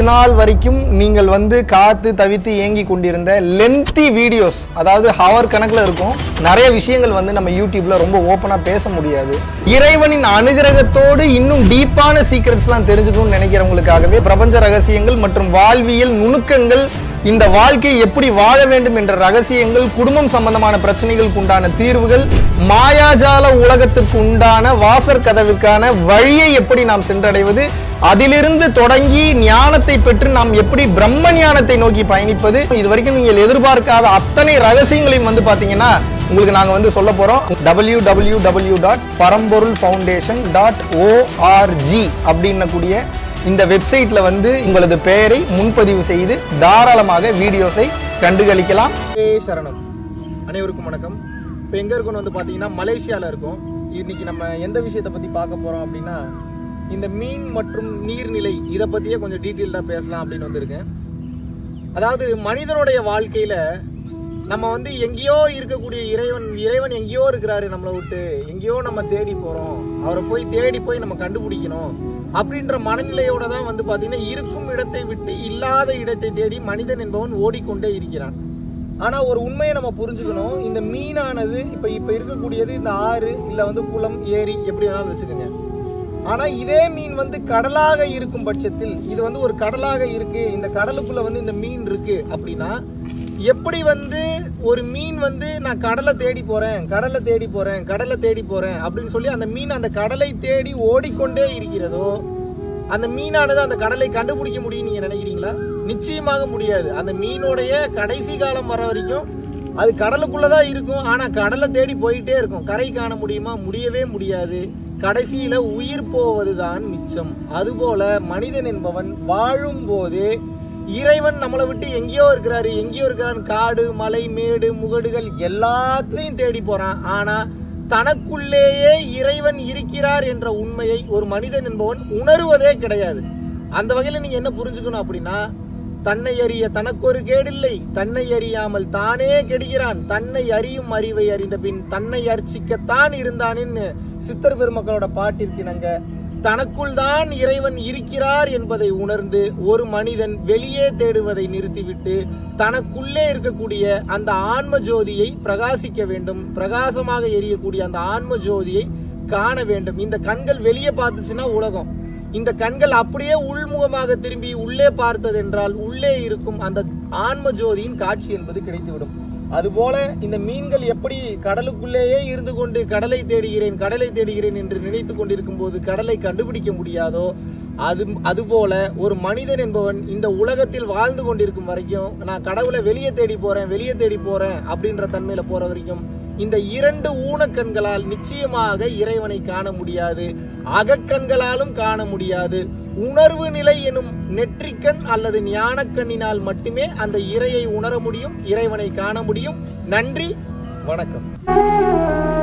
இது நாள் வரைக்கும் நீங்கள் வந்து காத்து தவித்து ஏங்கி கொண்டிருந்த லென்த்தி வீடியோஸ் அதாவது ஹவர் கணக்குல இருக்கும் நிறைய விஷயங்கள் வந்து நம்ம யூடியூப்ல ரொம்ப ஓப்பனா பேச முடியாது இறைவனின் அனுகிரகத்தோடு இன்னும் டீப்பான சீக்ரெட்ஸ்லாம் தெரிஞ்சுக்கணும்னு நினைக்கிறவங்களுக்காகவே பிரபஞ்ச ரகசியங்கள் மற்றும் வாழ்வியல் நுணுக்கங்கள் இந்த வாழ்க்கையை எப்படி வாழ வேண்டும் என்ற ரகசியங்கள் குடும்பம் சம்பந்தமான பிரச்சனைகளுக்கு உண்டான தீர்வுகள் மாயாஜால உலகத்திற்கு உண்டான வாசற் கதவிற்கான வழியை எப்படி நாம் சென்றடைவது அதிலிருந்து தொடங்கி ஞானத்தை பெற்று நாம் எப்படி பிரம்ம ஞானத்தை நோக்கி பயணிப்பது இது வரைக்கும் நீங்கள் எதிர்பார்க்காத அத்தனை ரகசியங்களையும் வந்து பாத்தீங்கன்னா உங்களுக்கு நாங்க வந்து சொல்ல போறோம் W W W dot Paramporul foundation dot ORG அப்படின்னக்கூடிய இந்த வெப்சைட்ல வந்து உங்களது பெயரை முன்பதிவு செய்து தாராளமாக வீடியோஸை கண்டுகளிக்கலாம் ஏ சரணம் அனைவருக்கும் வணக்கம் இப்போ எங்க இருக்கோம்னு வந்து பாத்தீங்கன்னா மலேசியால இருக்கோம் இன்னைக்கு நம்ம எந்த விஷயத்தை பத்தி பார்க்க போறோம் அப்படின்னா இந்த மீன் மற்றும் நீர்நிலை இதை பத்தியே கொஞ்சம் டீட்டெயில்டா பேசலாம் அப்படின்னு வந்திருக்கேன் அதாவது மனிதனுடைய வாழ்க்கையில நம்ம வந்து எங்கேயோ இருக்கக்கூடிய இறைவன் இறைவன் எங்கேயோ இருக்கிறாரு நம்மளை விட்டு எங்கேயோ நம்ம தேடி போறோம் அவரை போய் தேடி போய் நம்ம கண்டுபிடிக்கணும் அப்படின்ற மனநிலையோட தான் வந்து பாத்தீங்கன்னா இருக்கும் இடத்தை விட்டு இல்லாத இடத்தை தேடி மனிதன் என்பவன் ஓடிக்கொண்டே இருக்கிறான் ஆனா ஒரு உண்மையை நம்ம புரிஞ்சுக்கணும் இந்த மீனானது இப்ப இப்ப இருக்கக்கூடியது இந்த ஆறு இல்ல வந்து குளம் ஏரி எப்படி வேணாலும் வச்சுக்கோங்க ஆனா இதே மீன் வந்து கடலாக இருக்கும் பட்சத்தில் இது வந்து ஒரு கடலாக இருக்கு இந்த கடலுக்குள்ள வந்து இந்த மீன் இருக்கு அப்படின்னா எப்படி வந்து ஒரு மீன் வந்து நான் கடலை தேடி போறேன் கடலை தேடி போறேன் கடலை தேடி போறேன் அப்படின்னு சொல்லி அந்த மீன் அந்த கடலை தேடி ஓடிக்கொண்டே இருக்கிறதோ அந்த மீனானது அந்த கடலை கண்டுபிடிக்க முடியும் நீங்க நினைக்கிறீங்களா நிச்சயமாக முடியாது அந்த மீனுடைய கடைசி காலம் வர வரைக்கும் அது கடலுக்குள்ளதான் இருக்கும் ஆனா கடலை தேடி போயிட்டே இருக்கும் கரை காண முடியுமா முடியவே முடியாது கடைசியில உயிர் போவதுதான் மிச்சம் அதுபோல மனிதன் என்பவன் வாழும் போது இறைவன் நம்மளை விட்டு எங்கேயோ இருக்கிறாரு எங்கேயோ இருக்கிறான் காடு மலை மேடு முகடுகள் எல்லாத்தையும் தேடி போறான் ஆனா தனக்குள்ளேயே இறைவன் இருக்கிறார் என்ற உண்மையை ஒரு மனிதன் என்பவன் உணருவதே கிடையாது அந்த வகையில நீங்க என்ன புரிஞ்சுக்கணும் அப்படின்னா தன்னை அறிய தனக்கொரு கேடில்லை தன்னை அறியாமல் தானே கெடுகிறான் தன்னை அறியும் அறிவை அறிந்த பின் தன்னை அர்ச்சிக்கத்தான் இருந்தானின்னு சித்தர் பெருமக்களோட பாட்டிற்கிணங்க தனக்குள் தான் இறைவன் இருக்கிறார் என்பதை உணர்ந்து ஒரு மனிதன் வெளியே தேடுவதை நிறுத்திவிட்டு தனக்குள்ளே இருக்கக்கூடிய அந்த ஆன்ம ஜோதியை பிரகாசிக்க வேண்டும் பிரகாசமாக எரியக்கூடிய அந்த ஆன்ம ஜோதியை காண வேண்டும் இந்த கண்கள் வெளியே பார்த்துச்சுன்னா உலகம் இந்த கண்கள் அப்படியே உள்முகமாக திரும்பி உள்ளே பார்த்தது என்றால் உள்ளே இருக்கும் அந்த ஆன்ம ஜோதியின் காட்சி என்பது கிடைத்துவிடும் அதுபோல இந்த மீன்கள் எப்படி கடலுக்குள்ளேயே இருந்து கொண்டு கடலை தேடுகிறேன் கடலை தேடுகிறேன் என்று நினைத்து கொண்டிருக்கும் போது கடலை கண்டுபிடிக்க முடியாதோ அது அதுபோல ஒரு மனிதன் என்பவன் இந்த உலகத்தில் வாழ்ந்து கொண்டிருக்கும் வரைக்கும் நான் கடவுளை வெளியே தேடி போறேன் வெளியே தேடி போறேன் அப்படின்ற தன்மையில போற வரைக்கும் இந்த இரண்டு ஊனக்கண்களால் நிச்சயமாக இறைவனை காண முடியாது அகக்கண்களாலும் காண முடியாது உணர்வு நிலை எனும் நெற்றிக்கண் அல்லது ஞானக்கண்ணினால் மட்டுமே அந்த இறையை உணர முடியும் இறைவனை காண முடியும் நன்றி வணக்கம்